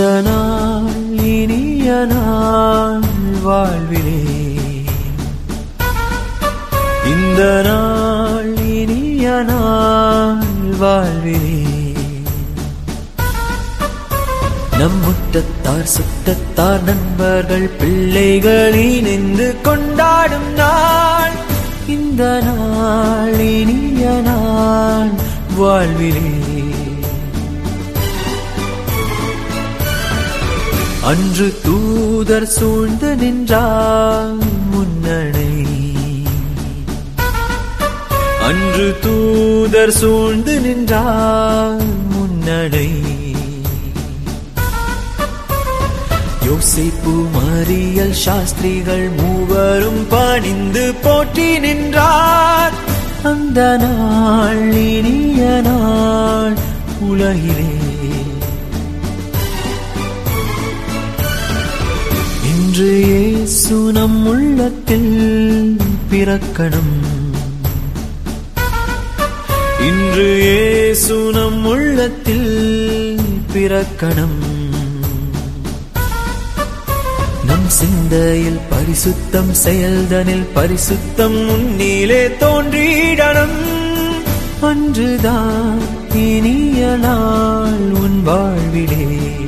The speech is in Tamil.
இந்த நாள் இனிய நாள் வாழ்விலே இந்த நாள் இனிய நாள் வாழ்விலே நம் முட்டத்தார் சுட்டத்தார் நண்பர்கள் பிள்ளைகள் இணைந்து கொண்டாடும் நாள் இந்த நாள் இனிய நாள் வாழ்விலே அன்று தூதர் சூழ்ந்து நின்றார் முன்னணை அன்று தூதர் சூழ்ந்து நின்றார் முன்னடை யோசிப்பு மறியல் சாஸ்திரிகள் மூவரும் பணிந்து போற்றி நின்றார் அந்த நாள் இனிய நாள் உலகிலே இன்று இயேசு நம் உள்ளத்தில் பிறக்கணும் இன்று இயேசு நம் உள்ளத்தில் பிறக்கணும் நம் சிந்தையில் பரிசுத்தம் செயல்தனில் பரிசுத்தம் முன்னிலே தோன்றிடணும் அன்றுதான் இனிய நாள் உன் வாழ்விலே